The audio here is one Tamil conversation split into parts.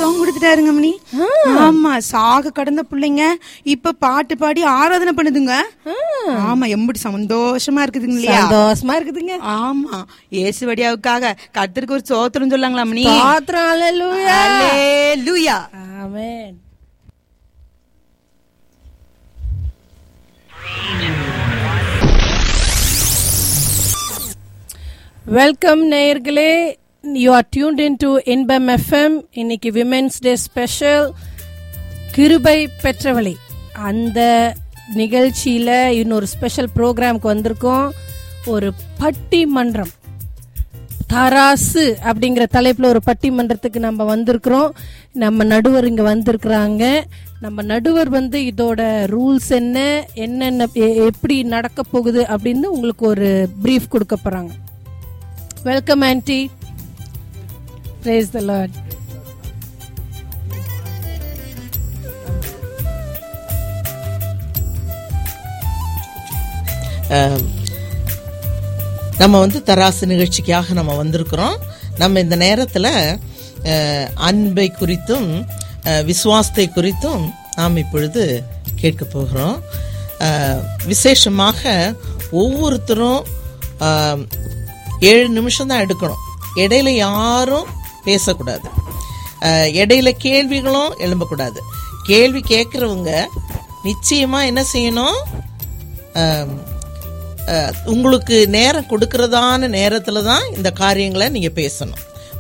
சுகம் கொடுத்துட்டாருங்க மணி ஆமா சாக கடந்த பிள்ளைங்க இப்ப பாட்டு பாடி ஆராதனை பண்ணுதுங்க ஆமா எம்படி சந்தோஷமா இருக்குதுங்க இல்லையா சந்தோஷமா இருக்குதுங்க ஆமா இயேசு வடியாவுக்காக கர்த்தருக்கு ஒரு சோத்திரம் சொல்லலாங்களா மணி பாத்திரம் அல்லேலூயா அல்லேலூயா ஆமென் வெல்கம் நேயர்களே you are tuned in to Inbam FM இன்னைக்கு விமென்ஸ் டே ஸ்பெஷல் கிருபை பெற்றவளை அந்த நிகழ்ச்சியில் இன்னொரு ஸ்பெஷல் ப்ரோக்ராம்க்கு வந்திருக்கோம் ஒரு பட்டிமன்றம் தராசு அப்படிங்கிற தலைப்பில் ஒரு பட்டிமன்றத்துக்கு நம்ம வந்திருக்கிறோம் நம்ம நடுவர் இங்கே வந்திருக்கிறாங்க நம்ம நடுவர் வந்து இதோட ரூல்ஸ் என்ன என்னென்ன எ- எப்படி நடக்க போகுது அப்படின்னு உங்களுக்கு ஒரு ப்ரீஃப் கொடுக்க போகிறாங்க welcome auntie praise the Lord ah, நம்ம வந்து தராசு நிகழ்ச்சிக்காக நம்ம வந்திருக்கிறோம் நம்ம இந்த நேரத்தில் அஹ், அன்பை குறித்தும் அஹ், விசுவாசத்தை குறித்தும் நாம் இப்பொழுது கேட்க போகிறோம் அஹ், விசேஷமாக ஒவ்வொருத்தரும் அஹ், ஏழு நிமிஷம் தான் எடுக்கணும் இடையில யாரும் பேசக்கூடாது அஹ், இடையில கேள்விகளும் எழும்பக்கூடாது கேள்வி கேட்குறவங்க நிச்சயமா என்ன செய்யணும் அஹ், அஹ், உங்களுக்கு நேரம் கொடுக்கறதான நேரத்துல தான் இந்த காரியங்களை நீங்க பேசணும்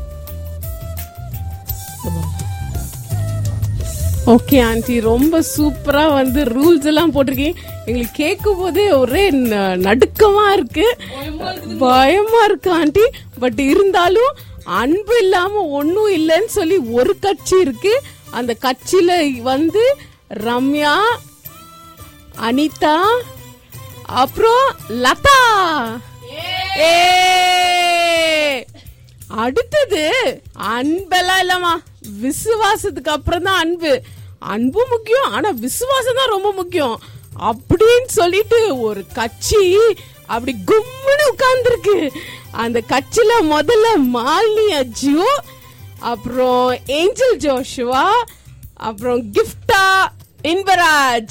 ஓகே ஆண்டி ரொம்ப சூப்பரா வந்து ரூல்ஸ் எல்லாம் போட்டிருக்கீங்க எங்களுக்கு கேட்கும் போதே ஒரே ந- நடுக்கமா இருக்கு பயமா இருக்கு ஆண்டி பட் இருந்தாலும் அன்பு இல்லாம ஒண்ணும் இல்லைன்னு சொல்லி ஒரு கட்சி இருக்கு அந்த கட்சியில வந்து ரம்யா அனிதா அப்புறம் லதா ஏ அடுத்தது அன்பெல்லாம் இல்லம்மா விசுவாசத்துக்கு அப்புறம் தான் அன்பு அன்பு முக்கியம் ஆனா விசுவாசம் தான் ரொம்ப முக்கியம் அப்படின்னு சொல்லிட்டு ஒரு கட்சி அப்படி கும்முன்னு உட்கார்ந்துருக்கு அந்த கட்சியில முதல்ல மாலினி அஜியோ அப்புறம் ஏஞ்சல் ஜோஷுவா அப்புறம் கிஃப்டா இன்பராஜ்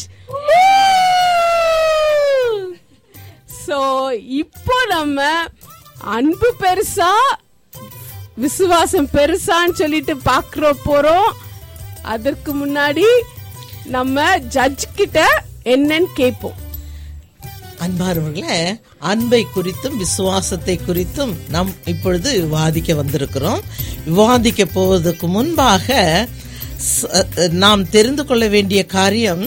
சோ இப்போ நம்ம அன்பு பெருசா விசுவாசம் பெருசான்னு சொல்லிட்டு பாக்குற போறோம் அதற்கு முன்னாடி நம்ம ஜட்ஜ் கிட்ட என்னன்னு கேட்போம் அன்பார்வர்களே அன்பை குறித்தும் விசுவாசத்தை குறித்தும் நாம் இப்பொழுது விவாதிக்க வந்திருக்கிறோம் விவாதிக்க போவதற்கு முன்பாக ச- நாம் தெரிந்து கொள்ள வேண்டிய காரியம்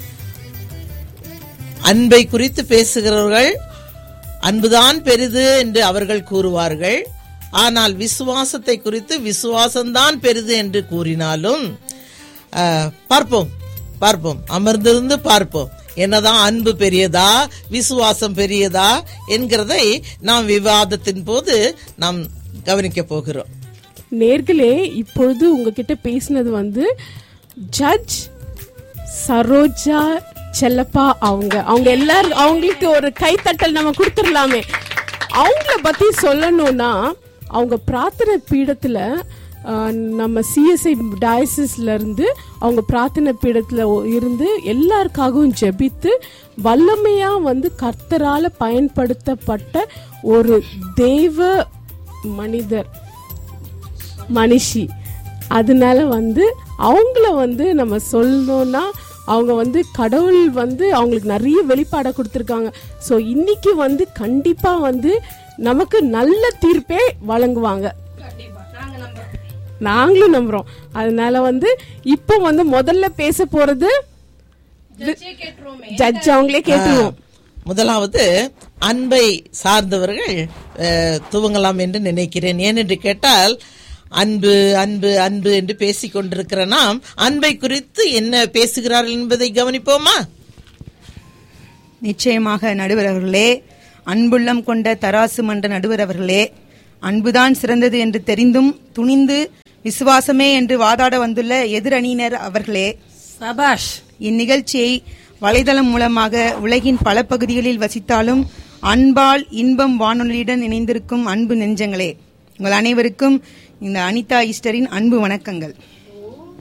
அன்பை குறித்து பேசுகிறவர்கள் அன்புதான் பெரிது என்று அவர்கள் கூறுவார்கள் ஆனால் விசுவாசத்தை குறித்து விசுவாசம்தான் பெரிது என்று கூறினாலும் அஹ், பார்ப்போம் பார்ப்போம் அமர்ந்திருந்து பார்ப்போம் என்னதான் அன்பு பெரியதா விசுவாசம் பெரியதா என்கிறதை நாம் விவாதத்தின் போது நாம் கவனிக்க போகிறோம் நேர்களே இப்பொழுது உங்ககிட்ட பேசினது வந்து ஜட்ஜ் சரோஜா செல்லப்பா அவங்க அவங்க எல்லாரும் அவங்களுக்கு ஒரு கைத்தட்டல் நம்ம கொடுத்துடலாமே அவங்கள பத்தி சொல்லணும்னா அவங்க பிரார்த்தனை பீடத்துல ஆஹ், நம்ம சிஎஸ்ஐ டயசிஸ்ல இருந்து அவங்க பிரார்த்தனை பீடத்துல ஒ- இருந்து எல்லாருக்காகவும் ஜெபித்து வல்லமையா வந்து கர்த்தரால பயன்படுத்தப்பட்ட ஒரு தெய்வ மனிதர் மனுஷி அதனால வந்து அவங்கள வந்து நம்ம சொல்லணும்னா அவங்க வந்து கடவுள் வந்து அவங்களுக்கு நிறைய வெளிப்பாடை கொடுத்துருக்காங்க ஸோ இன்னைக்கு வந்து கண்டிப்பா வந்து நமக்கு நல்ல தீர்ப்பே வழங்குவாங்க நாங்களும் நம்புறோம் அதனால வந்து இப்போ வந்து முதல்ல பேச போறது ஜட்ஜ் அவங்களே கேட்டுருவோம் முதலாவது அன்பை சார்ந்தவர்கள் அஹ், துவங்கலாம் என்று நினைக்கிறேன் ஏனென்று கேட்டால் அன்பு அன்பு அன்பு என்று பேசிக் கொண்டிருக்கிற நாம் அன்பை குறித்து என்ன பேசுகிறார்கள் என்பதை கவனிப்போமா நிச்சயமாக நடுவர் அவர்களே அன்புள்ளம் கொண்ட தராசு மன்ற நடுவர் அவர்களே அன்புதான் சிறந்தது என்று தெரிந்தும் துணிந்து விசுவாசமே என்று வாதாட வந்துள்ள எதிரணியினர் அவர்களே சபாஷ் இந்நிகழ்ச்சியை வலைதளம் மூலமாக உலகின் பல பகுதிகளில் வசித்தாலும் அன்பால் இன்பம் வானொலியுடன் இணைந்திருக்கும் அன்பு நெஞ்சங்களே உங்கள் அனைவருக்கும் இந்த அனிதா ஈஸ்டரின் அன்பு வணக்கங்கள்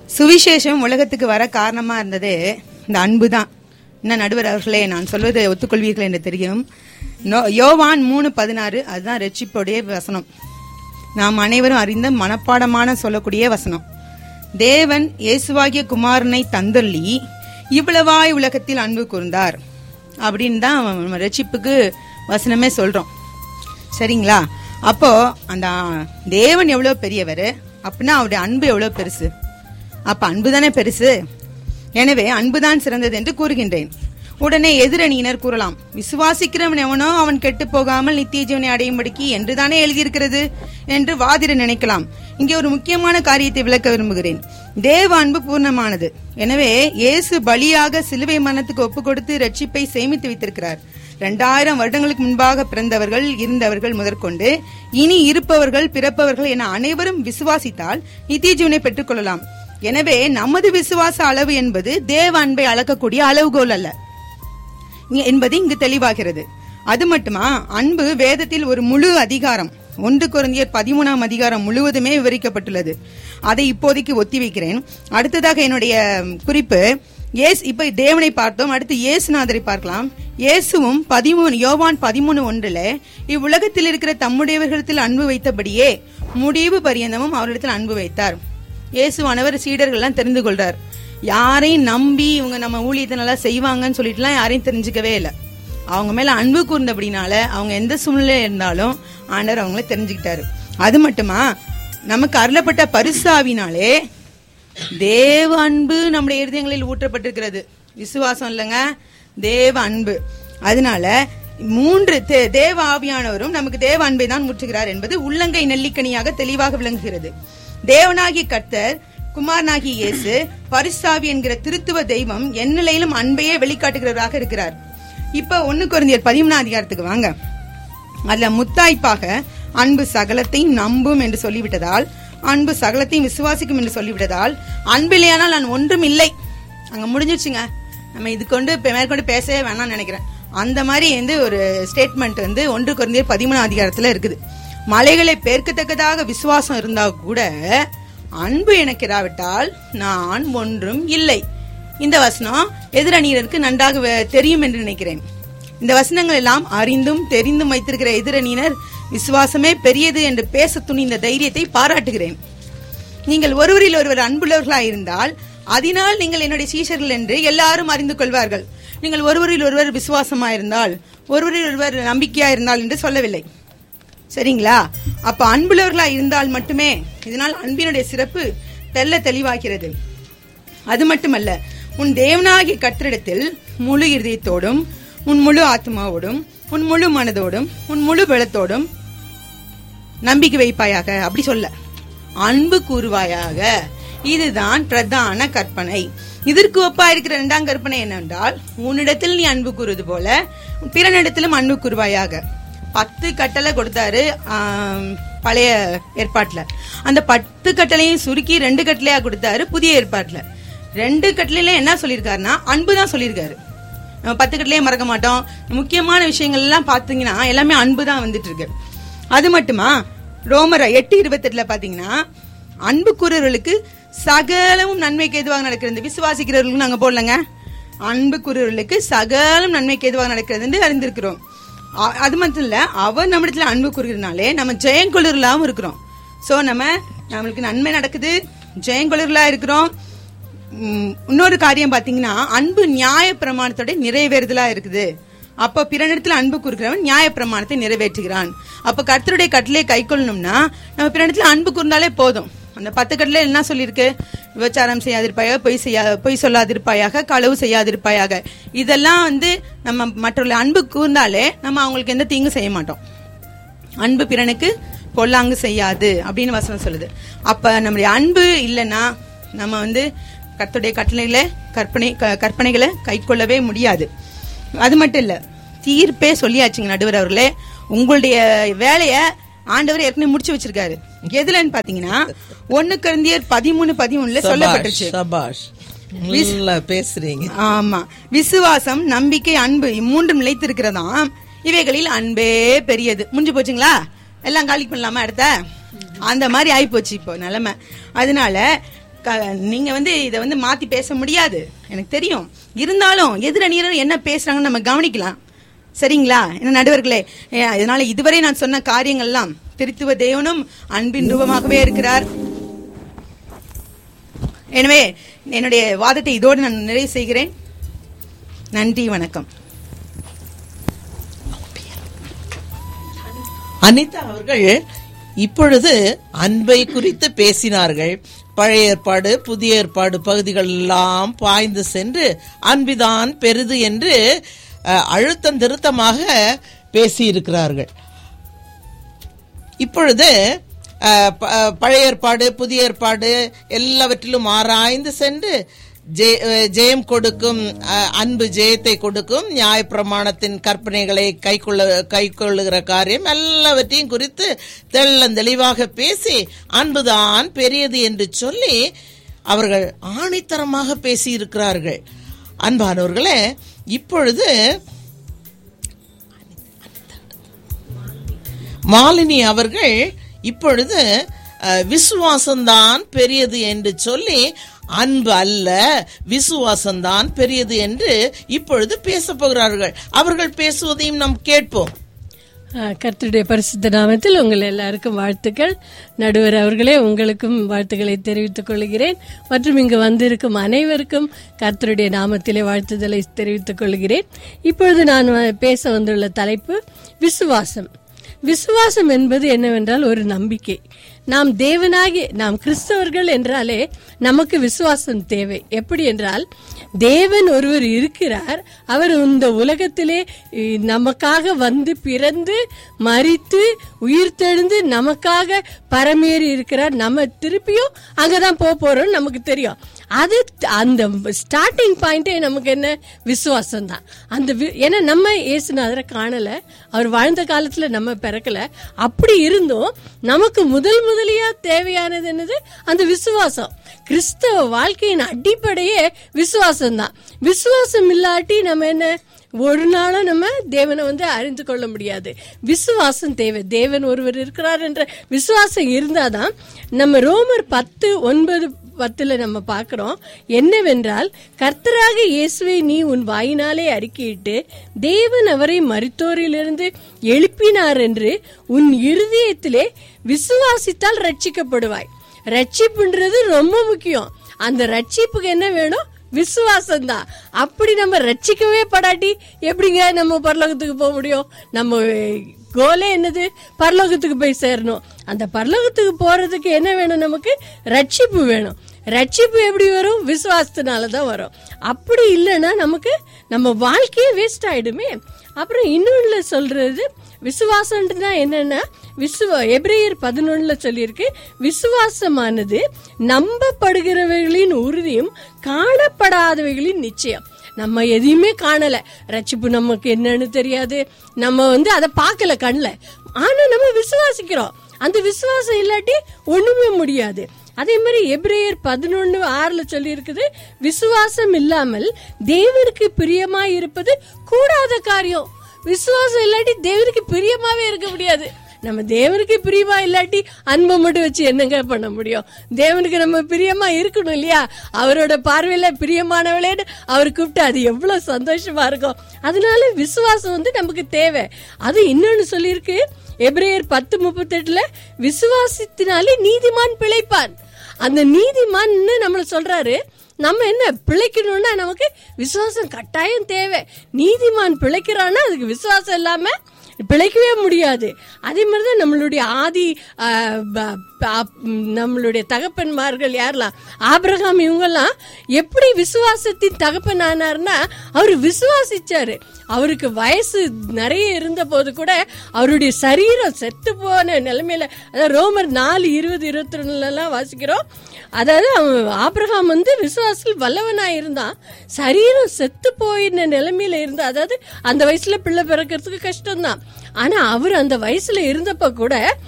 சுவிசேஷம் உலகத்துக்கு வர காரணமா இருந்ததே இந்த அன்பு தான் என்ன நடுவர் அவர்களே நான் சொல்வதை ஒத்துக்கொள்வீர்கள் என்று தெரியும் நோ- யோவான் மூணு பதினாறு அதுதான் ரட்சிப்புடைய வசனம் நாம் அனைவரும் அறிந்த மனப்பாடமான சொல்லக்கூடிய வசனம் தேவன் இயேசுவாகிய குமாரனை தந்தள்ளி இவ்வளவாய் உலகத்தில் அன்பு கூர்ந்தார் அப்படின்னு தான் நம்ம ரட்சிப்புக்கு வசனமே சொல்றோம் சரிங்களா அப்போ அந்த தேவன் எவ்வளவு பெரியவர் அப்படின்னா அவருடைய அன்பு எவ்வளவு பெருசு அப்ப அன்பு தானே பெருசு எனவே அன்புதான் சிறந்தது என்று கூறுகின்றேன் உடனே எதிரணியினர் கூறலாம் விசுவாசிக்கிறவன் எவனோ அவன் கெட்டு போகாமல் நித்திய ஜீவனை அடையும்படிக்கு என்றுதானே எழுதியிருக்கிறது என்று வாதிட நினைக்கலாம் இங்கே ஒரு முக்கியமான காரியத்தை விளக்க விரும்புகிறேன் தேவ அன்பு பூர்ணமானது எனவே இயேசு பலியாக சிலுவை மரணத்துக்கு ஒப்பு கொடுத்து ரட்சிப்பை சேமித்து வைத்திருக்கிறார் இரண்டாயிரம் வருடங்களுக்கு முன்பாக பிறந்தவர்கள் இருந்தவர்கள் முதற்கொண்டு இனி இருப்பவர்கள் பிறப்பவர்கள் என அனைவரும் விசுவாசித்தால் நித்திய ஜீவனை பெற்றுக்கொள்ளலாம் எனவே நமது விசுவாச அளவு என்பது தேவ அன்பை அளக்கக்கூடிய அளவுகோல் அல்ல இங்க- என்பது இங்கு தெளிவாகிறது அது மட்டுமா அன்பு வேதத்தில் ஒரு முழு அதிகாரம் ஒன்று குருந்தியர் பதிமூணாம் அதிகாரம் முழுவதுமே விவரிக்கப்பட்டுள்ளது அதை இப்போதைக்கு ஒத்தி வைக்கிறேன் அடுத்ததாக என்னுடைய குறிப்பு ஏஸ் இப்ப தேவனை பார்த்தோம் அடுத்து இயேசுநாதரை பார்க்கலாம் இயேசுவும் பதிமூணு யோவான் பதிமூணு ஒன்றுல இவ்வுலகத்தில் இருக்கிற தம்முடையவர்களிடத்தில் அன்பு வைத்தபடியே முடிவு பரியந்தமும் அவரிடத்தில் அன்பு வைத்தார் இயேசுவானவர் சீடர்கள் எல்லாம் தெரிந்து கொள்றார் யாரையும் நம்பி இவங்க நம்ம ஊழியத்தை நல்லா செய்வாங்கன்னு சொல்லிட்டுலாம் யாரையும் தெரிஞ்சுக்கவே இல்லை அவங்க மேல அன்பு கூர்ந்தபடினால அவங்க எந்த சூழ்நிலை இருந்தாலும் ஆண்டவர் அவங்கள தெரிஞ்சுக்கிட்டாரு அது மட்டுமா நமக்கு அருளப்பட்ட பரிசாவினாலே தேவ அன்பு நம்முடைய இருதயங்களில் ஊற்றப்பட்டிருக்கிறது விசுவாசம் இல்லைங்க தேவ அன்பு அதனால மூன்று தே- தேவ ஆவியானவரும் நமக்கு தேவ அன்பை தான் முற்றுகிறார் என்பது உள்ளங்கை நெல்லிக்கனியாக தெளிவாக விளங்குகிறது தேவனாகிய கர்த்தர் குமாரனாகிய இயேசு பரிசாவி என்கிற திருத்துவ தெய்வம் எந்நிலையிலும் அன்பையே வெளிக்காட்டுகிறவராக இருக்கிறார் இப்ப ஒண்ணு குறைந்தியர் பதிமூணாம் அதிகாரத்துக்கு வாங்க அதுல முத்தாய்ப்பாக அன்பு சகலத்தையும் நம்பும் என்று சொல்லிவிட்டதால் அன்பு சகலத்தையும் விசுவாசிக்கும் என்று சொல்லிவிட்டதால் அன்பில்லையானால் நான் ஒன்றும் இல்லை அங்க முடிஞ்சிருச்சுங்க நம்ம இது கொண்டு இப்ப மேற்கொண்டு பேசவே வேணாம்னு நினைக்கிறேன் அந்த மாதிரி வந்து ஒரு ஸ்டேட்மெண்ட் வந்து ஒன்று குறைந்த பதிமூணாம் அதிகாரத்துல இருக்குது மலைகளை பேர்க்கத்தக்கதாக விசுவாசம் இருந்தா கூட அன்பு எனக்கு இராவிட்டால் நான் ஒன்றும் இல்லை இந்த வசனம் எதிரணியினருக்கு நன்றாக வே- தெரியும் என்று நினைக்கிறேன் இந்த வசனங்கள் எல்லாம் அறிந்தும் தெரிந்தும் வைத்திருக்கிற எதிரணியினர் விசுவாசமே பெரியது என்று பேச துணிந்த தைரியத்தை பாராட்டுகிறேன் நீங்கள் ஒருவரில் ஒருவர் அன்புள்ளவர்களாய் இருந்தால் அதனால் நீங்கள் என்னுடைய சீஷர்கள் என்று எல்லாரும் அறிந்து கொள்வார்கள் நீங்கள் ஒருவரில் ஒருவர் விசுவாசமா இருந்தால் ஒருவரில் ஒருவர் நம்பிக்கையா இருந்தால் என்று சொல்லவில்லை சரிங்களா அப்ப அன்புள்ளவர்களா இருந்தால் மட்டுமே இதனால் அன்பினுடைய சிறப்பு தெல்ல தெளிவாகிறது அது மட்டுமல்ல உன் தேவனாகிய கர்த்தரிடத்தில் முழு இருதயத்தோடும் உன் முழு ஆத்மாவோடும் உன் முழு மனதோடும் உன் முழு பலத்தோடும் நம்பிக்கை வைப்பாயாக அப்படி சொல்ல அன்பு கூறுவாயாக இதுதான் பிரதான கற்பனை இதற்கு ஒப்பா இருக்கிற இரண்டாம் கற்பனை என்னவென்றால் உன்னிடத்தில் நீ அன்பு கூறுவது போல பிறனிடத்திலும் அன்பு கூறுவாயாக பத்து கட்டளை கொடுத்தாரு ஆம், பழைய ஏற்பாட்டுல அந்த பத்து கட்டளையும் சுருக்கி ரெண்டு கட்டளையா கொடுத்தாரு புதிய ஏற்பாட்டுல ரெண்டு கட்டளையில என்ன சொல்லியிருக்காருன்னா அன்பு தான் சொல்லியிருக்காரு நம்ம பத்து கட்டளையே மறக்க மாட்டோம் முக்கியமான விஷயங்கள் எல்லாம் பாத்தீங்கன்னா எல்லாமே அன்பு தான் வந்துட்டு இருக்கு அது மட்டுமா ரோமர் எட்டு இருபத்தெட்டுல பாத்தீங்கன்னா அன்பு கூறுறவர்களுக்கு சகலமும் நன்மைக்கு எதுவாக நடக்கிறது விசுவாசிக்கிறவர்களுக்கு நாங்க போடலங்க அன்பு கூறுறவர்களுக்கு சகலம் நன்மைக்கு எதுவாக நடக்கிறது என்று அறிந்திருக்கிறோம் அ- அது மட்டும் இல்ல அவர் நம்மிடத்துல அன்பு கூறுகிறனாலே நம்ம ஜெயங்கொளிர்களாவும் இருக்கிறோம் சோ நம்ம நம்மளுக்கு நன்மை நடக்குது ஜெயங்கொளிர்களா இருக்கிறோம் உம், இன்னொரு காரியம் பாத்தீங்கன்னா அன்பு நியாய பிரமாணத்தோட நிறைவேறுதலா இருக்குது அப்ப பிறனிடத்துல அன்பு கூறுகிறவன் நியாய பிரமாணத்தை நிறைவேற்றுகிறான் அப்ப கர்த்தருடைய கட்டளையை கை கொள்ளணும்னா நம்ம பிறனிடத்துல அன்பு கூர்ந்தாலே போதும் அந்த பத்து கட்டளை என்ன சொல்லியிருக்கு விபச்சாரம் செய்யாதிருப்பாயாக பொய் செய்யா பொய் சொல்லாதிருப்பாயாக களவு செய்யாதிருப்பாயாக இதெல்லாம் வந்து நம்ம மற்றவர்களை அன்பு கூர்ந்தாலே நம்ம அவங்களுக்கு எந்த தீங்கும் செய்ய மாட்டோம் அன்பு பிறனுக்கு பொல்லாங்கு செய்யாது அப்படின்னு வசனம் சொல்லுது அப்ப நம்முடைய அன்பு இல்லைன்னா நம்ம வந்து கர்த்தருடைய கட்டளைகளை கற்பனை க- கற்பனைகளை கைக்கொள்ளவே முடியாது அது மட்டும் இல்ல தீர்ப்பே சொல்லியாச்சுங்க நடுவர் அவர்களே உங்களுடைய வேலைய ஆண்டவர் ஏற்கனவே முடிச்சு வச்சிருக்காரு எதுலன்னு பாத்தீங்கன்னா ஒண்ணு கருந்தியர் பதிமூணு பதிமூணுல சொல்லப்பட்டுச்சு சபாஷ் நல்லா பேசுறீங்க ஆமா விசுவாசம் நம்பிக்கை அன்பு இம்மூன்றும் நிலைத்திருக்கிறதாம் இவைகளில் அன்பே பெரியது முடிஞ்சு போச்சுங்களா எல்லாம் காலி பண்ணலாமா அடுத்த அந்த மாதிரி ஆயிப்போச்சு இப்போ நிலைமை அதனால க- நீங்க வந்து இத வந்து மாத்தி பேச முடியாது எனக்கு தெரியும் இருந்தாலும் எதிரணியர் என்ன பேசுறாங்கன்னு நம்ம கவனிக்கலாம் சரிங்களா என்ன நடுவர்களே ஏ, இதனால இதுவரை நான் சொன்ன காரியங்கள்லாம் திருத்துவ தேவனும் அன்பின் ரூபமாகவே இருக்கிறார் எனவே என்னுடைய வாதத்தை இதோடு நான் நிறைவு செய்கிறேன் நன்றி வணக்கம் அனிதா அவர்கள் இப்பொழுது அன்பை குறித்து பேசினார்கள் பழைய ஏற்பாடு புதிய ஏற்பாடு பகுதிகள் எல்லாம் பாய்ந்து சென்று அன்பிதான் பெரிது என்று அஹ், அழுத்தம் திருத்தமாக பேசியிருக்கிறார்கள் இப்பொழுது அஹ், ப- அஹ், பழைய ஏற்பாடு புதிய ஏற்பாடு எல்லாவற்றிலும் ஆராய்ந்து சென்று ஜெய- அஹ், ஜெயம் கொடுக்கும் அஹ், அன்பு ஜெயத்தை கொடுக்கும் நியாயப்பிரமாணத்தின் கற்பனைகளை கைக்கொள்ள கைக்கொள்ளுகிற காரியம் எல்லாவற்றையும் குறித்து தெள்ளந்தெளிவாக பேசி அன்புதான் பெரியது என்று சொல்லி அவர்கள் ஆணித்தரமாக பேசியிருக்கிறார்கள் அன்பானவர்களே இப்பொழுது மாலினி அவர்கள் இப்பொழுது அஹ், விசுவாசம்தான் பெரியது என்று சொல்லி அன்பு அல்ல விசுவாசம்தான் பெரியது என்று இப்பொழுது பேசப் போகிறார்கள் அவர்கள் பேசுவதையும் நாம் கேட்போம் ஆ, கர்த்தருடைய பரிசுத்த நாமத்தில் உங்கள் எல்லாருக்கும் வாழ்த்துக்கள் நடுவர் அவர்களே உங்களுக்கும் வாழ்த்துக்களை தெரிவித்துக் கொள்கிறேன் மற்றும் இங்கு வந்திருக்கும் அனைவருக்கும் கர்த்தருடைய நாமத்திலே வாழ்த்துதலை தெரிவித்துக் கொள்கிறேன் இப்பொழுது நான் வ- பேச வந்துள்ள தலைப்பு விசுவாசம் விசுவாசம் என்பது என்னவென்றால் ஒரு நம்பிக்கை நாம் தேவனாகி நாம் கிறிஸ்தவர்கள் என்றாலே நமக்கு விசுவாசம் தேவை எப்படி என்றால் தேவன் ஒருவர் இருக்கிறார் அவர் இந்த உலகத்திலே இ, நமக்காக வந்து பிறந்து மரித்து உயிர்த்தெழுந்து நமக்காக பரமேறி இருக்கிறார் நம்ம திருப்பியும் அங்கதான் போக போறோம் நமக்கு தெரியும் அது அந்த ஸ்டார்டிங் பாயிண்டே நமக்கு என்ன விசுவாசம் தான் அந்த வி- ஏன்னா நம்ம இயேசுநாதரை காணல அவர் வாழ்ந்த காலத்துல நம்ம பிறக்கல அப்படி இருந்தும் நமக்கு முதல் முதலியா தேவையானது என்னது அந்த விசுவாசம் கிறிஸ்தவ வாழ்க்கையின் அடிப்படையே விசுவாசம் தான் விசுவாசம் இல்லாட்டி நம்ம என்ன ஒரு நாளும் நம்ம தேவனை வந்து அறிந்து கொள்ள முடியாது விசுவாசம் தேவை தேவன் ஒருவர் இருக்கிறார் என்ற விசுவாசம் இருந்தாதான் நம்ம ரோமர் பத்து ஒன்பது பத்துல நம்ம பார்க்கிறோம் என்னவென்றால் கர்த்தராக இயேசுவை நீ உன் வாயினாலே அறிக்கையிட்டு தேவன் அவரை மரித்தோரிலிருந்து எழுப்பினார் என்று உன் இருதயத்திலே விசுவாசித்தால் ரட்சிக்கப்படுவாய் ரட்சிப்புன்றது ரொம்ப முக்கியம் அந்த ரட்சிப்புக்கு என்ன வேணும் விசுவாசம் தான் அப்படி நம்ம ரட்சிக்கவே படாட்டி எப்படிங்க நம்ம பரலோகத்துக்கு போக முடியும் நம்ம கோலே என்னது பரலோகத்துக்கு போய் சேரணும் அந்த பரலோகத்துக்கு போறதுக்கு என்ன வேணும் நமக்கு ரட்சிப்பு வேணும் ரட்சிப்பு எப்படி வரும் விசுவாசத்தினால தான் வரும் அப்படி இல்லைன்னா நமக்கு நம்ம வாழ்க்கையே வேஸ்ட் ஆயிடுமே அப்புறம் இன்னொன்னு சொல்றது விசுவாசம்ன்றா என்னன்னா விசுவ எபிரேயர் பதினொன்னுல சொல்லியிருக்கு விசுவாசமானது நம்பப்படுகிறவைகளின் உறுதியும் காணப்படாதவைகளின் நிச்சயம் நம்ம எதையுமே காணல ரட்சிப்பு நமக்கு என்னன்னு தெரியாது நம்ம வந்து அதை பார்க்கல கண்ணுல ஆனா நம்ம விசுவாசிக்கிறோம் அந்த விசுவாசம் இல்லாட்டி ஒண்ணுமே முடியாது அதே மாதிரி எபிரேயர் பதினொன்னு ஆறுல சொல்லி இருக்குது விசுவாசம் இல்லாமல் தேவனுக்கு பிரியமாய் இருப்பது கூடாத காரியம் விசுவாசம் இல்லாட்டி தேவனுக்கு பிரியமாவே இருக்க முடியாது நம்ம தேவனுக்கு பிரியமா இல்லாட்டி அன்பை மட்டும் வச்சு என்னங்க பண்ண முடியும் தேவனுக்கு நம்ம பிரியமா இருக்கணும் இல்லையா அவரோட பார்வையில பிரியமானவளேன்னு அவர் கூப்பிட்டு அது எவ்வளவு சந்தோஷமா இருக்கும் அதனால விசுவாசம் வந்து நமக்கு தேவை அது இன்னொன்னு சொல்லியிருக்கு எபிரேயர் பத்து முப்பத்தெட்டுல விசுவாசத்தினாலே நீதிமான் பிழைப்பான் அந்த நீதிமான் நம்மள சொல்றாரு நம்ம என்ன பிழைக்கணும்னா நமக்கு விசுவாசம் கட்டாயம் தேவை நீதிமான் பிழைக்கிறான்னா அதுக்கு விசுவாசம் இல்லாம பிழைக்கவே முடியாது அதே மாதிரிதான் நம்மளுடைய ஆதி ஆ, ப- ப- நம்மளுடைய தகப்பன்மார்கள் யாரெல்லாம் ஆபிரகாம் இவங்கெல்லாம் எப்படி விசுவாசத்தின் தகப்பன் ஆனார்னா அவர் விசுவாசிச்சாரு அவருக்கு வயசு நிறைய இருந்த போது கூட அவருடைய சரீரம் செத்து போன நிலைமையில அதாவது ரோமர் நாலு இருபது இருபத்தி ரெண்டுல எல்லாம் வாசிக்கிறோம் அதாவது அவன் ஆபிரகாம் வந்து விசுவாசத்தில் வல்லவனா இருந்தான் சரீரம் செத்து போயின நிலைமையில இருந்தா அதாவது அந்த வயசுல பிள்ளை பிறக்கிறதுக்கு கஷ்டம்தான் ஆனா அவர் அந்த வயசுல இருந்தப்ப கூட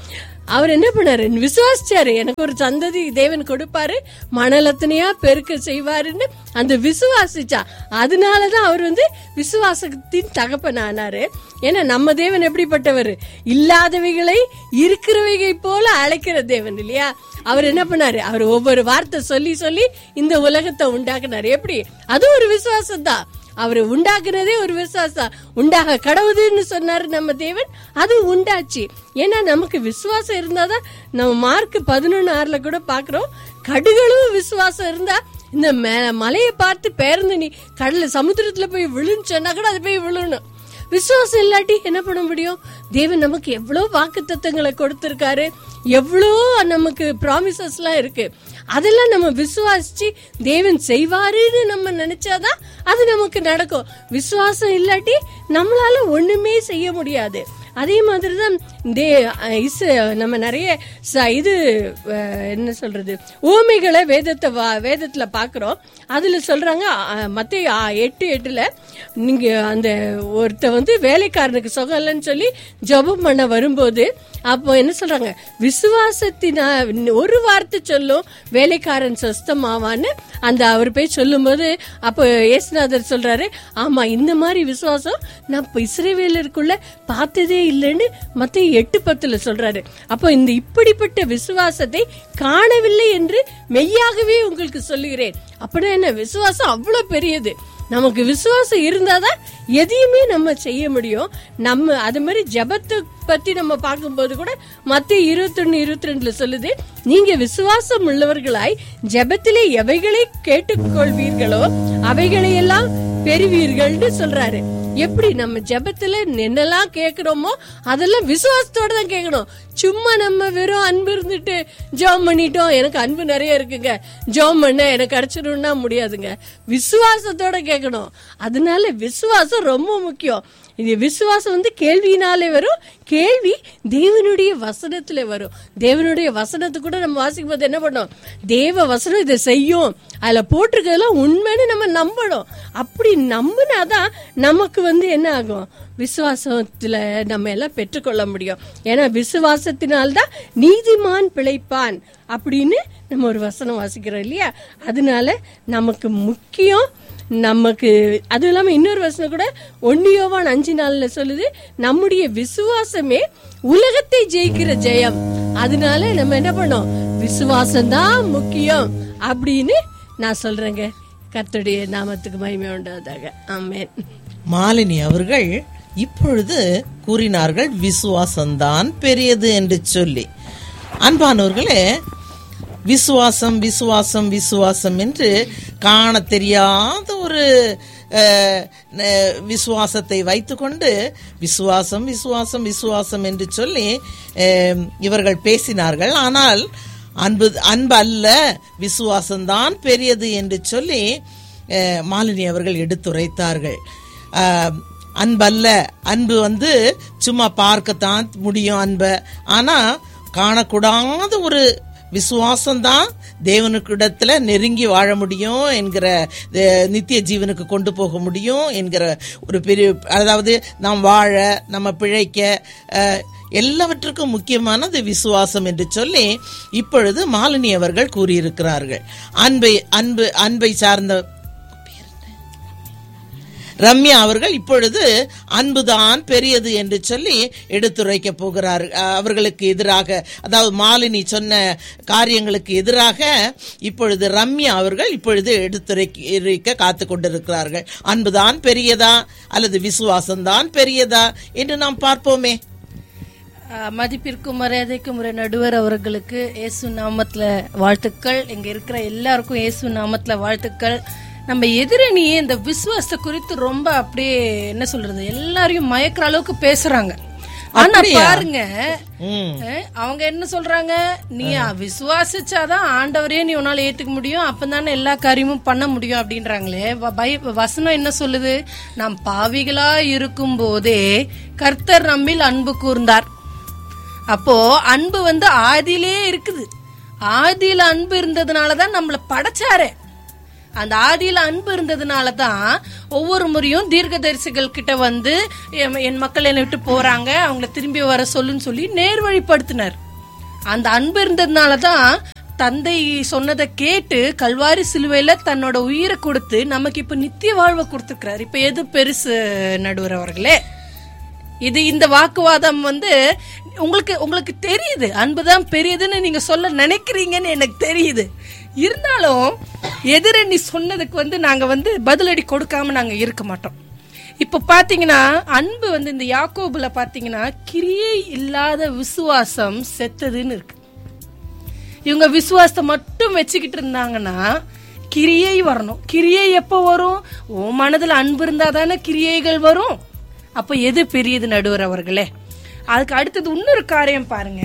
அவர் என்ன பண்ணாரு விசுவாசிச்சாரு எனக்கு ஒரு சந்ததி தேவன் கொடுப்பாரு மணலத்தனையா பெருக்க செய்வாருன்னு அந்த விசுவாசிச்சா அதனாலதான் அவர் வந்து விசுவாசத்தின் தகப்பன் ஆனாரு ஏன்னா நம்ம தேவன் எப்படிப்பட்டவர் இல்லாதவைகளை இருக்கிறவைகளை போல அழைக்கிற தேவன் இல்லையா அவர் என்ன பண்ணாரு அவர் ஒவ்வொரு வார்த்தை சொல்லி சொல்லி இந்த உலகத்தை உண்டாக்குனாரு எப்படி அது ஒரு விசுவாசம் தான் அவர் உண்டாக்குனதே ஒரு விசுவாசம் உண்டாக கடவுதுன்னு சொன்னாரு நம்ம தேவன் அது உண்டாச்சு ஏன்னா நமக்கு விசுவாசம் இருந்தாதான் நம்ம மார்க் பதினொன்னு ஆறுல கூட பாக்குறோம் கடுகளும் விசுவாசம் இருந்தா இந்த மே- மலையை பார்த்து பேர்ந்து நீ கடல்ல சமுத்திரத்துல போய் விழுன்னு சொன்னா கூட அது போய் விழுணும் விசுவாசம் இல்லாட்டி என்ன பண்ண முடியும் தேவன் நமக்கு எவ்வளவு வாக்கு தத்தங்களை கொடுத்திருக்காரு எவ்வளோ நமக்கு ப்ராமிசஸ் எல்லாம் இருக்கு அதெல்லாம் நம்ம விசுவாசிச்சு தேவன் செய்வாருன்னு நம்ம நினைச்சாதான் அது நமக்கு நடக்கும் விசுவாசம் இல்லாட்டி நம்மளால ஒண்ணுமே செய்ய முடியாது அதே மாதிரி தான் தே இஸ் நம்ம நிறைய ச- இது அஹ், என்ன சொல்றது ஊமைகளை வேதத்தை வா- வேதத்துல பாக்குறோம் அதுல சொல்றாங்க மத்திய எட்டு எட்டுல நீங்க அந்த ஒருத்த வந்து வேலைக்காரனுக்கு சுகம் இல்லைன்னு சொல்லி ஜெபம் பண்ண வரும்போது அப்போ என்ன சொல்றாங்க விசுவாசத்தினா ஒரு வார்த்தை சொல்லும் வேலைக்காரன் சொஸ்தமாவான்னு அந்த அவர் போய் சொல்லும்போது அப்போ இயேசுநாதர் சொல்றாரு ஆமா இந்த மாதிரி விசுவாசம் நான் இப்ப இஸ்ரேவேலருக்குள்ள பார்த்ததே இல்லைன்னு மத்த எட்டு பத்துல சொல்றாரு அப்போ இந்த இப்படிப்பட்ட விசுவாசத்தை காணவில்லை என்று மெய்யாகவே உங்களுக்கு சொல்லுகிறேன் அப்படின்னா என்ன விசுவாசம் அவ்வளவு பெரியது நமக்கு விசுவாசம் இருந்தாதான் எதையுமே நம்ம செய்ய முடியும் நம்ம அது மாதிரி ஜெபத்தை பத்தி நம்ம பார்க்கும்போது கூட மத்திய இருபத்தொன்னு இருபத்தி ரெண்டுல சொல்லுது நீங்க விசுவாசம் உள்ளவர்களாய் ஜெபத்திலே எவைகளை கேட்டுக்கொள்வீர்களோ அவைகளை எல்லாம் பெறுவீர்கள்னு சொல்றாரு எப்படி நம்ம ஜெபத்துல என்னெல்லாம் கேக்குறோமோ அதெல்லாம் விசுவாசத்தோட தான் கேட்கணும் சும்மா நம்ம வெறும் அன்பு இருந்துட்டு ஜெபம் பண்ணிட்டோம் எனக்கு அன்பு நிறைய இருக்குங்க ஜெபம் பண்ண எனக்கு கிடைச்சிடும்னா முடியாதுங்க விசுவாசத்தோட கேட்கணும் அதனால விசுவாசம் ரொம்ப முக்கியம் இது விசுவாசம் வந்து கேள்வியினாலே வரும் கேள்வி தேவனுடைய வசனத்துல வரும் தேவனுடைய வசனத்தை கூட நம்ம வாசிக்கும் போது என்ன பண்ணோம் தேவ வசனம் இதை செய்யும் அதுல போட்டிருக்கிறதெல்லாம் உண்மைன்னு நம்ம நம்பணும் அப்படி நம்பினாதான் நமக்கு வந்து என்ன ஆகும் விசுவாசத்துல நம்ம எல்லாம் பெற்றுக்கொள்ள முடியும் ஏன்னா விசுவாசத்தினால்தான் நீதிமான் பிழைப்பான் அப்படின்னு நம்ம ஒரு வசனம் வாசிக்கிறோம் இல்லையா அதனால நமக்கு முக்கியம் நமக்கு அது இல்லாம இன்னொரு வசனம் கூட ஒன்னியோவான் அஞ்சு நாள்ல சொல்லுது நம்முடைய விசுவாசமே உலகத்தை ஜெயிக்கிற ஜெயம் அதனால நம்ம என்ன பண்ணோம் விசுவாசம் தான் முக்கியம் அப்படின்னு நான் சொல்றேங்க கர்த்தருடைய நாமத்துக்கு மகிமை உண்டாவதாக ஆமென் மாலினி அவர்கள் இப்பொழுது கூறினார்கள் விசுவாசம்தான் பெரியது என்று சொல்லி அன்பானவர்களே விசுவாசம் விசுவாசம் விசுவாசம் என்று காண தெரியாத ஒரு அஹ், ந- விசுவாசத்தை வைத்துக்கொண்டு விசுவாசம் விசுவாசம் விசுவாசம் என்று சொல்லி அஹ், இவர்கள் பேசினார்கள் ஆனால் அன்பு அன்பு அல்ல விசுவாசம்தான் பெரியது என்று சொல்லி அஹ், மாலினி அவர்கள் எடுத்துரைத்தார்கள் அஹ், அன்பல்ல அன்பு வந்து சும்மா பார்க்கத்தான் முடியும் அன்பை ஆனா காணக்கூடாத ஒரு விசுவாசம்தான் தேவனுக்கிடத்துல நெருங்கி வாழ முடியும் என்கிற அஹ், நித்திய ஜீவனுக்கு கொண்டு போக முடியும் என்கிற ஒரு பெரிய அதாவது நாம் வாழ நம்ம பிழைக்க அஹ், எல்லாவற்றுக்கும் முக்கியமானது விசுவாசம் என்று சொல்லி இப்பொழுது மாலினி அவர்கள் கூறியிருக்கிறார்கள் அன்பை அன்பு அன்பை சார்ந்த ரம்யா அவர்கள் இப்பொழுது அன்புதான் பெரியது என்று சொல்லி எடுத்துரைக்க போகிறார் அஹ், அவர்களுக்கு எதிராக அதாவது மாலினி சொன்ன காரியங்களுக்கு எதிராக இப்பொழுது ரம்யா அவர்கள் இப்பொழுது எடுத்துரைக்க காத்து கொண்டிருக்கிறார்கள் அன்புதான் பெரியதா அல்லது விசுவாசம்தான் பெரியதா என்று நாம் பார்ப்போமே ஆஹ் மதிப்பிற்கும் மரியாதைக்கும் ஒரு நடுவர் அவர்களுக்கு இயேசு நாமத்துல வாழ்த்துக்கள் இங்க இருக்கிற எல்லாருக்கும் இயேசு நாமத்துல வாழ்த்துக்கள் நம்ம எதிரணியே இந்த விசுவாசத்தை குறித்து ரொம்ப அப்படியே என்ன சொல்றது எல்லாரையும் மயக்கிற அளவுக்கு பேசுறாங்க ஆனா அப்படியா? பாருங்க ம். அஹ், அவங்க என்ன சொல்றாங்க நீ விசுவாசிச்சாதான் ஆண்டவரே நீ உன்னால ஏத்துக்க முடியும் அப்பதானே எல்லா காரியமும் பண்ண முடியும் அப்படின்றாங்களே வ- பை- வசனம் என்ன சொல்லுது நாம் பாவிகளா இருக்கும் போதே கர்த்தர் நம்மில் அன்பு கூர்ந்தார் அப்போ அன்பு வந்து ஆதியிலே இருக்குது ஆதியில அன்பு இருந்ததுனால தான் நம்மள படைச்சாரு அந்த ஆதியில அன்பு இருந்ததுனால தான் ஒவ்வொரு முறையும் தீர்க்கதரிசிகள் கிட்ட வந்து என் என் மக்கள் என்னை விட்டு போறாங்க அவங்கள திரும்பி வர சொல்லுன்னு சொல்லி நேர்வழிப்படுத்தினார் அந்த அன்பு இருந்ததுனால தான் தந்தை சொன்னதை கேட்டு கல்வாரி சிலுவையில தன்னோட உயிரை கொடுத்து நமக்கு இப்ப நித்திய வாழ்வை கொடுத்துருக்கிறார் இப்ப எது பெருசு நடுவர் அவர்களே இது இந்த வாக்குவாதம் வந்து உங்களுக்கு உங்களுக்கு தெரியுது அன்புதான் பெரியதுன்னு நீங்க சொல்ல நினைக்கிறீங்கன்னு எனக்கு தெரியுது இருந்தாலும் எதிரணி சொன்னதுக்கு வந்து நாங்க வந்து பதிலடி கொடுக்காம நாங்க இருக்க மாட்டோம் இப்ப பாத்தீங்கன்னா அன்பு வந்து இந்த யாக்கோபுல பாத்தீங்கன்னா கிரியை இல்லாத விசுவாசம் செத்ததுன்னு இருக்கு இவங்க விசுவாசத்தை மட்டும் வச்சுக்கிட்டு இருந்தாங்கன்னா கிரியை வரணும் கிரியை எப்போ வரும் உன் மனதுல அன்பு இருந்தா தானே கிரியைகள் வரும் அப்ப எது பெரியது நடுவர் அவர்களே அதுக்கு அடுத்தது இன்னொரு காரியம் பாருங்க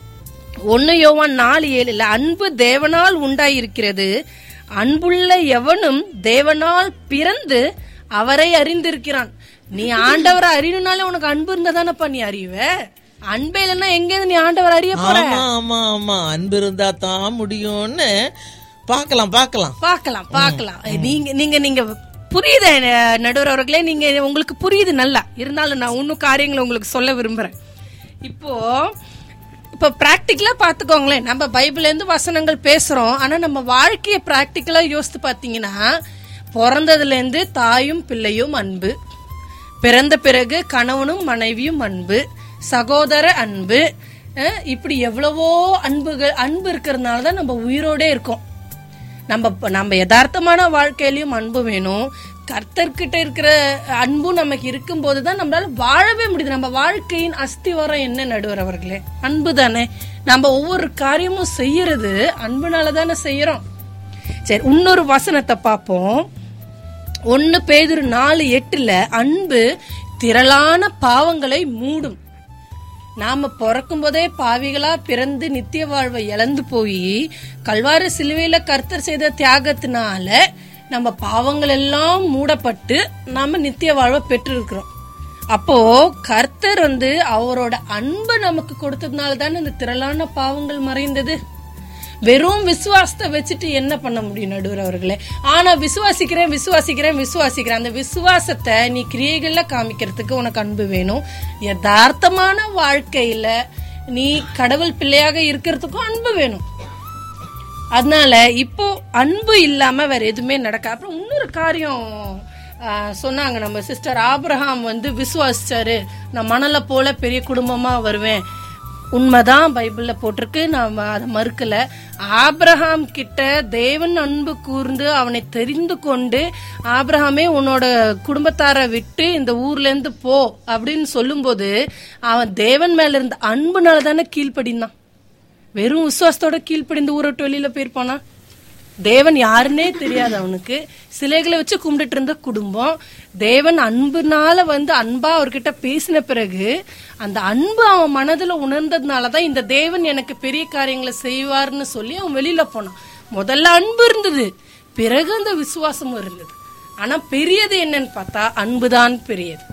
ஒன்னு யோவான் நாலு ஏழுல அன்பு தேவனால் உண்டாயிருக்கிறது அன்புள்ள எவனும் தேவனால் பிறந்து அவரை அறிந்திருக்கிறான் நீ ஆண்டவரை அறியணும்னாலே உனக்கு அன்பு இருந்தா தானப்பா நீ அறிவ அன்பே இல்லைன்னா எங்க நீ ஆண்டவர் அறிய போற ஆமா ஆமா ஆமா அன்பு இருந்தா தான் முடியும்னு பார்க்கலாம் பார்க்கலாம் பார்க்கலாம் பார்க்கலாம் நீங்க நீங்க நீங்க புரியுது அஹ், நடுவர் அவர்களே நீங்க உங்களுக்கு புரியுது நல்லா இருந்தாலும் நான் இன்னும் காரியங்களை உங்களுக்கு சொல்ல விரும்புறேன் இப்போ இப்போ ப்ராக்டிக்கலா பார்த்துக்கோங்களேன் நம்ம பைபிள்ல இருந்து வசனங்கள் பேசுறோம் ஆனா நம்ம வாழ்க்கையை ப்ராக்டிக்கலா யோசித்து பார்த்தீங்கன்னா பிறந்ததுல இருந்து தாயும் பிள்ளையும் அன்பு பிறந்த பிறகு கணவனும் மனைவியும் அன்பு சகோதர அன்பு அஹ், இப்படி எவ்வளவோ அன்புகள் அன்பு இருக்கிறதுனால தான் நம்ம உயிரோடே இருக்கோம் நம்ம நம்ம யதார்த்தமான வாழ்க்கையிலயும் அன்பு வேணும் கர்த்தர்கிட்ட இருக்கிற அன்பும் நமக்கு இருக்கும்போது தான் நம்மளால வாழவே முடியுது நம்ம வாழ்க்கையின் அஸ்திவாரம் என்ன நடுவர் அவர்களே அன்பு தானே நம்ம ஒவ்வொரு காரியமும் செய்யறது அன்புனால தானே செய்யறோம் சரி இன்னொரு வசனத்தை பார்ப்போம் ஒன்னு பேதுரு நாலு எட்டுல அன்பு திரளான பாவங்களை மூடும் நாம பிறக்கும் போதே பாவிகளா பிறந்து நித்திய வாழ்வை இழந்து போய் கல்வாரி சிலுவையில கர்த்தர் செய்த தியாகத்தினால நம்ம பாவங்கள் எல்லாம் மூடப்பட்டு நாம நித்திய வாழ்வை பெற்றிருக்கிறோம் அப்போ கர்த்தர் வந்து அவரோட அன்பை நமக்கு கொடுத்ததுனால தானே இந்த திரளான பாவங்கள் மறைந்தது வெறும் விசுவாசத்தை வச்சுட்டு என்ன பண்ண முடியும் நடுவர் அவர்களே ஆனா விசுவாசிக்கிறேன் விசுவாசிக்கிறேன் விசுவாசிக்கிறேன் அந்த விசுவாசத்தை நீ கிரியைகள்ல காமிக்கிறதுக்கு உனக்கு அன்பு வேணும் யதார்த்தமான வாழ்க்கையில நீ கடவுள் பிள்ளையாக இருக்கிறதுக்கும் அன்பு வேணும் அதனால இப்போ அன்பு இல்லாம வேற எதுவுமே நடக்க அப்புறம் இன்னொரு காரியம் ஆ, சொன்னாங்க நம்ம சிஸ்டர் ஆபிரகாம் வந்து விசுவாசிச்சாரு நான் மணலை போல பெரிய குடும்பமா வருவேன் உண்மைதான் பைபிள்ல போட்டிருக்கு நான் அதை மறுக்கல ஆபிரகாம் கிட்ட தேவன் அன்பு கூர்ந்து அவனை தெரிந்து கொண்டு ஆபிரகாமே உன்னோட குடும்பத்தாரை விட்டு இந்த ஊர்ல இருந்து போ அப்படின்னு சொல்லும்போது அவன் தேவன் மேல இருந்த அன்புனால தானே கீழ்ப்படிந்தான் வெறும் விசுவாசத்தோட கீழ்ப்படிந்து ஊரை விட்டு வெளியில போயிருப்பானா தேவன் யாருன்னே தெரியாது அவனுக்கு சிலைகளை வச்சு கும்பிட்டுட்டு இருந்த குடும்பம் தேவன் அன்புனால வந்து அன்பா அவர்கிட்ட பேசின பிறகு அந்த அன்பு அவன் மனதுல உணர்ந்ததுனாலதான் இந்த தேவன் எனக்கு பெரிய காரியங்களை செய்வார்னு சொல்லி அவன் வெளியில போனான் முதல்ல அன்பு இருந்தது பிறகு அந்த விசுவாசமும் இருந்தது ஆனா பெரியது என்னன்னு பார்த்தா அன்புதான் பெரியது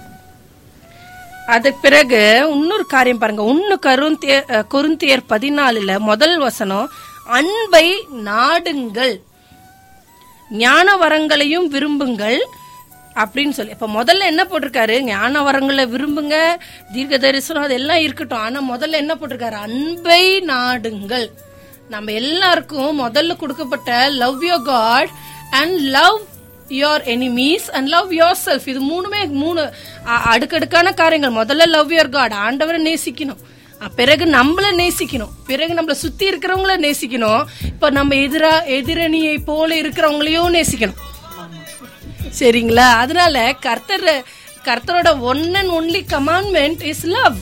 அதுக்கு பிறகு இன்னொரு காரியம் பாருங்க ஒன்னு கருந்தியர் குருந்தியர் பதினாலுல முதல் வசனம் அன்பை நாடுங்கள் ஞான வரங்களையும் விரும்புங்கள் அப்படின்னு சொல்லி இப்ப முதல்ல என்ன போட்டிருக்காரு ஞான வரங்களை விரும்புங்க தீர்க்க தரிசனம் அதெல்லாம் இருக்கட்டும் ஆனா முதல்ல என்ன போட்டிருக்காரு அன்பை நாடுங்கள் நம்ம எல்லாருக்கும் முதல்ல கொடுக்கப்பட்ட love your God and love your enemies and love yourself இது மூணுமே மூணு அ- அடுக்கடுக்கான காரியங்கள் முதல்ல லவ் யோர் காட் ஆண்டவரை நேசிக்கணும் அ- பிறகு நம்மள நேசிக்கணும் பிறகு நம்மள சுத்தி இருக்கிறவங்கள நேசிக்கணும் இப்ப நம்ம எதிரா எதிரணியை போல இருக்கிறவங்களையும் நேசிக்கணும் சரிங்களா அதனால கர்த்தர் கர்த்தரோட one and only commandment is love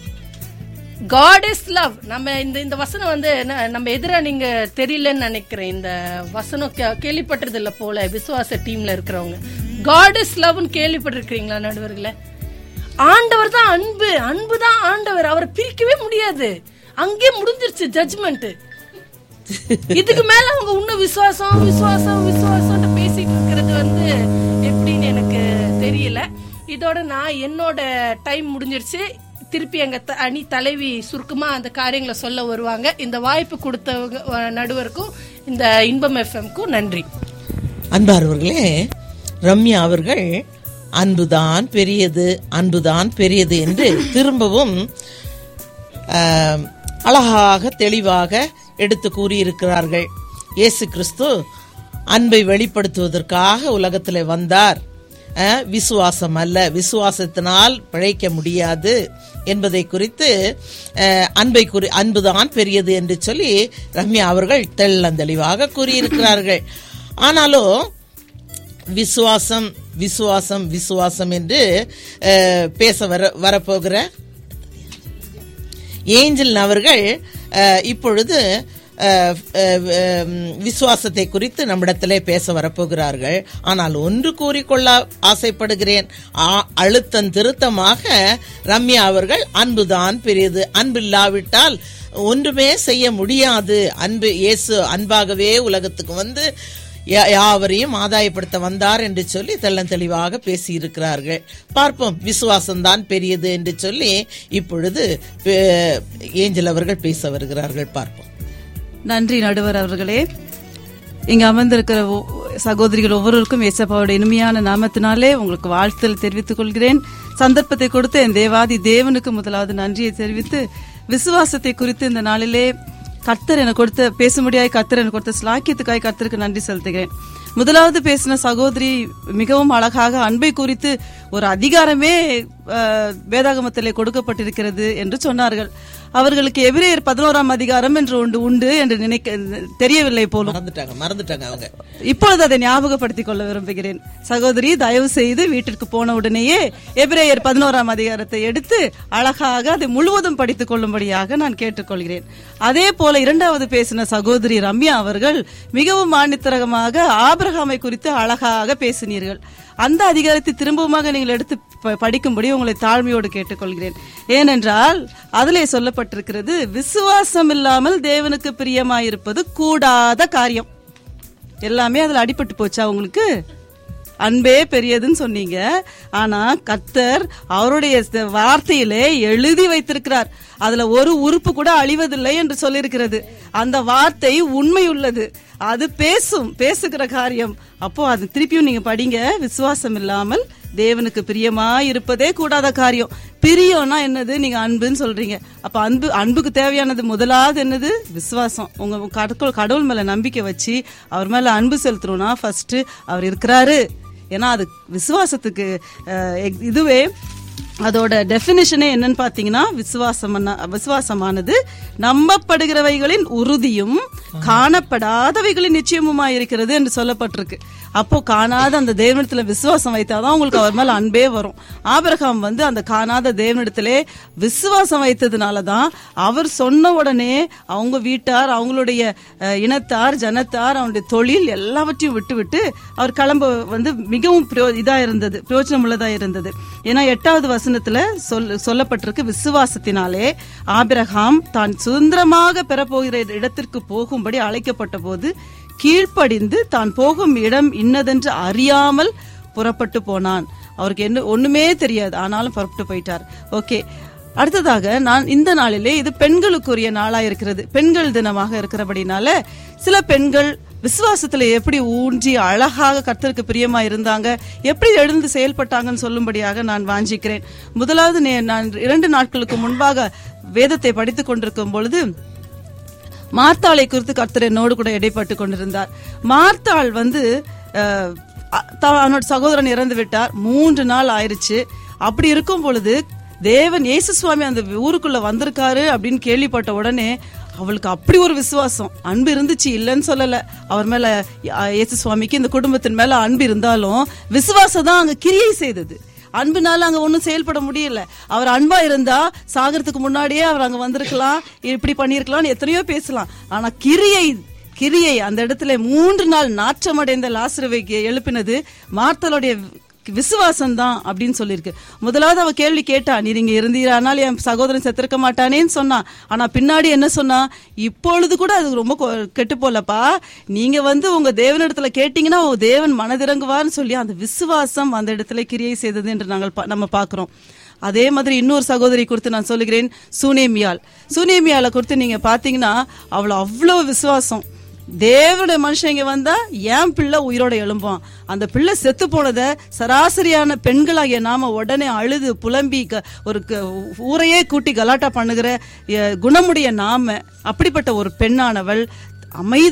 God is love நம்ம இந்த இந்த வசனம் வந்து ந- நம்ம எதிரா நீங்க தெரியலன்னு நினைக்கிறேன் இந்த வசனம் கே- கேள்விப்பட்டது இல்ல போல விசுவாச டீம்ல இருக்கிறவங்க காட் இஸ் லவ்னு கேள்விப்பட்டிருக்கீங்களா நடுவர்களே ஆண்டவர் தான் அன்பு அன்பு தான் ஆண்டவர் அவரை பிரிக்கவே முடியாது அங்கே முடிஞ்சிருச்சு ஜட்ஜ்மெண்ட் இதுக்கு மேல அவங்க இன்னும் விசுவாசம் விசுவாசம் விசுவாசம் பேசிட்டு இருக்கிறது வந்து எப்படின்னு எனக்கு தெரியல இதோட நான் என்னோட டைம் முடிஞ்சிருச்சு திருப்பி எங்க த- அணி தலைவி சுருக்கமா அந்த காரியங்களை சொல்ல வருவாங்க இந்த வாய்ப்பு கொடுத்தவங்க அஹ், நடுவருக்கும் இந்த இன்பம் எஃப்எம்க்கும் நன்றி அன்பார்வர்களே ரம்யா அவர்கள் அன்புதான் பெரியது அன்புதான் பெரியது என்று திரும்பவும் ஆம், அழகாக தெளிவாக எடுத்து கூறியிருக்கிறார்கள் இயேசு கிறிஸ்து அன்பை வெளிப்படுத்துவதற்காக உலகத்தில் வந்தார் அஹ், விசுவாசம் அல்ல விசுவாசத்தினால் பிழைக்க முடியாது என்பதை குறித்து அஹ், அன்பை குறி அன்புதான் பெரியது என்று சொல்லி ரம்யா அவர்கள் தெள்ளந்தெளிவாக கூறியிருக்கிறார்கள் ஆனாலும் விசுவாசம் விசுவாசம் விசுவாசம் என்று அஹ், பேச வர வரப்போகிற ஏஞ்சல் அவர்கள் அஹ், இப்பொழுது அஹ், அஹ், உம், விசுவாசத்தை குறித்து நம்மிடத்திலே பேச வரப்போகிறார்கள் ஆனால் ஒன்று கூறிக்கொள்ள ஆசைப்படுகிறேன் ஆ- அழுத்தம் திருத்தமாக ரம்யா அவர்கள் அன்புதான் பெரியது அன்பில்லாவிட்டால் ஒன்றுமே செய்ய முடியாது அன்பு இயேசு அன்பாகவே உலகத்துக்கு வந்து யா- யாவரையும் ஆதாயப்படுத்த வந்தார் என்று சொல்லி தெள்ளம் தெளிவாக பேசியிருக்கிறார்கள் பார்ப்போம் விசுவாசம்தான் பெரியது என்று சொல்லி இப்பொழுது பே- ஏஞ்சல் அவர்கள் பேச வருகிறார்கள் பார்ப்போம் நன்றி நடுவர் அவர்களே இங்க அமர்ந்திருக்கிற ஒ- சகோதரிகள் ஒவ்வொருவருக்கும் ஏசப்பாவோட இனிமையான நாமத்தினாலே உங்களுக்கு வாழ்த்தல் தெரிவித்துக் கொள்கிறேன் சந்தர்ப்பத்தை கொடுத்த என் தேவாதி தேவனுக்கு முதலாவது நன்றியை தெரிவித்து விசுவாசத்தை குறித்து இந்த நாளிலே கர்த்தர் எனக்கு கொடுத்த பேச முடியாய் கர்த்தர் எனக்கு கொடுத்த ஸ்லாக்கியத்துக்காய் கர்த்தருக்கு நன்றி செலுத்துகிறேன் முதலாவது பேசின சகோதரி மிகவும் அழகாக அன்பை குறித்து ஒரு அதிகாரமே அஹ், வேதாகமத்திலே கொடுக்கப்பட்டிருக்கிறது என்று சொன்னார்கள் அவர்களுக்கு எபிரேயர் பதினோராம் அதிகாரம் என்று ஒன்று உண்டு என்று நினைக்க தெரியவில்லை போலும் மறந்துட்டாங்க மறந்துட்டாங்க அவங்க இப்பொழுது அதை ஞாபகப்படுத்திக் கொள்ள விரும்புகிறேன் சகோதரி தயவு செய்து வீட்டிற்கு போன உடனேயே எபிரேயர் பதினோராம் அதிகாரத்தை எடுத்து அழகாக அதை முழுவதும் படித்துக் கொள்ளும்படியாக நான் கேட்டுக்கொள்கிறேன் அதே போல இரண்டாவது பேசின சகோதரி ரம்யா அவர்கள் மிகவும் மானித்தரகமாக ஆபிரகாமை குறித்து அழகாக பேசினீர்கள் அந்த அதிகாரத்தை திரும்பவுமாக நீங்கள் எடுத்து ப- படிக்கும்படி உங்களை தாழ்மையோடு கேட்டுக்கொள்கிறேன் ஏனென்றால் அதிலே சொல்லப்பட்டிருக்கிறது விசுவாசம் இல்லாமல் தேவனுக்கு பிரியமாயிருப்பது கூடாத காரியம் எல்லாமே அதுல அடிபட்டு போச்சா உங்களுக்கு அன்பே பெரியதுன்னு சொன்னீங்க ஆனா கத்தர் அவருடைய ச- வார்த்தையிலே எழுதி வைத்திருக்கிறார் அதுல ஒரு உறுப்பு கூட அழிவதில்லை என்று சொல்லியிருக்கிறது அந்த வார்த்தை உண்மை உள்ளது அது பேசும் பேசுகிற காரியம் அப்போ அது திருப்பியும் நீங்க படிங்க விசுவாசம் இல்லாமல் தேவனுக்கு பிரியமா இருப்பதே கூடாத காரியம் பிரியம்னா என்னது நீங்க அன்புன்னு சொல்றீங்க அப்ப அன்பு அன்புக்கு தேவையானது முதலாவது என்னது விசுவாசம் உங்க உங்க கடவுள் கடவுள் மேல நம்பிக்கை வச்சு அவர் மேல அன்பு செலுத்தணும்னா ஃபர்ஸ்ட் அவர் இருக்கிறாரு ஏன்னா அது விசுவாசத்துக்கு அஹ், எக்- இதுவே அதோட டெபினிஷனே என்னன்னு பாத்தீங்கன்னா விசுவாசம் விசுவாசமானது நம்பப்படுகிறவைகளின் உறுதியும் காணப்படாதவைகளின் நிச்சயமுமா இருக்கிறது என்று சொல்லப்பட்டிருக்கு அப்போ காணாத அந்த தேவனிடத்துல விசுவாசம் வைத்தாதான் உங்களுக்கு அவர் மேல அன்பே வரும் ஆபிரகாம் வந்து அந்த காணாத தேவனிடத்திலே விசுவாசம் வைத்ததுனால தான் அவர் சொன்ன உடனே அவங்க வீட்டார் அவங்களுடைய அஹ், இனத்தார் ஜனத்தார் அவனுடைய தொழில் எல்லாவற்றையும் விட்டு விட்டு அவர் கிளம்ப வந்து மிகவும் பிரயோ- இதா இருந்தது பிரயோஜனம் உள்ளதா இருந்தது ஏன்னா எட்டாவது வசனத்துல சொல் சொல்லப்பட்டிருக்கு விசுவாசத்தினாலே ஆபிரகாம் தான் சுதந்திரமாக பெறப்போகிற இடத்திற்கு போகும்படி அழைக்கப்பட்ட போது கீழ்ப்படிந்து தான் போகும் இடம் இன்னதென்று அறியாமல் புறப்பட்டு போனான் அவருக்கு என்ன ஒண்ணுமே தெரியாது ஆனாலும் புறப்பட்டு போயிட்டார் ஓகே அடுத்ததாக நான் இந்த நாளிலே இது பெண்களுக்குரிய நாளா இருக்கிறது பெண்கள் தினமாக இருக்கிறபடினால சில பெண்கள் விசுவாசத்துல எப்படி ஊன்றி அழகாக கர்த்தருக்கு பிரியமா இருந்தாங்க எப்படி எழுந்து செயல்பட்டாங்கன்னு சொல்லும்படியாக நான் வாஞ்சிக்கிறேன் முதலாவது நே- நான் இரண்டு நாட்களுக்கு முன்பாக வேதத்தை படித்துக் கொண்டிருக்கும் பொழுது மார்த்தாளை குறித்து கர்த்தர் என்னோடு கூட இடைப்பட்டு கொண்டிருந்தார் மார்த்தாள் வந்து அஹ், அ- த- அவனோட சகோதரன் இறந்து விட்டார் மூன்று நாள் ஆயிருச்சு அப்படி இருக்கும் பொழுது தேவன் இயேசு சுவாமி அந்த ஊருக்குள்ள வந்திருக்காரு அப்படின்னு கேள்விப்பட்ட உடனே அவளுக்கு அப்படி ஒரு விசுவாசம் அன்பு இருந்துச்சு இல்லைன்னு சொல்லல அவர் மேல அஹ், இயேசு சுவாமிக்கு இந்த குடும்பத்தின் மேல அன்பு இருந்தாலும் விசுவாசம் தான் அங்க கிரியை செய்தது அன்புனால அங்க ஒண்ணும் செயல்பட முடியல அவர் அன்பா இருந்தா சாகறதுக்கு முன்னாடியே அவர் அங்க வந்திருக்கலாம் இப்படி பண்ணிருக்கலாம் எத்தனையோ பேசலாம் ஆனா கிரியை கிரியை அந்த இடத்துல மூன்று நாள் நாற்றமடைந்த லாசரவைக்கு எழுப்பினது மார்த்தலுடைய விசுவாசம் தான் அப்படின்னு சொல்லியிருக்கு முதலாவது அவ கேள்வி கேட்டா நீர் இங்க இருந்தீரானால் என் சகோதரன் செத்திருக்க மாட்டானேன்னு சொன்னா ஆனா பின்னாடி என்ன சொன்னா இப்பொழுது கூட அது ரொம்ப கொ- கெட்டு போலப்பா நீங்க வந்து உங்க தேவனிடத்துல கேட்டீங்கன்னா உங்க தேவன் மனதிறங்குவார்னு சொல்லி அந்த விசுவாசம் அந்த இடத்துல கிரியை செய்தது என்று நாங்கள் பா- நம்ம பார்க்கிறோம் அதே மாதிரி இன்னொரு சகோதரி குறித்து நான் சொல்லுகிறேன் சூனேமியால் சூனேமியால குறித்து நீங்க பாத்தீங்கன்னா அவள அவ்வளவு விசுவாசம் தேவனுடைய மனுஷன் இங்க வந்தா என் பிள்ளை உயிரோட எழும்பும் அந்த பிள்ளை செத்து போனத சராசரியான பெண்களாகிய நாம உடனே அழுது புலம்பி க- ஒரு க- ஊரையே கூட்டி கலாட்டா பண்ணுகிற எ, குணமுடைய நாம அப்படிப்பட்ட ஒரு பெண்ணானவள் அமைதி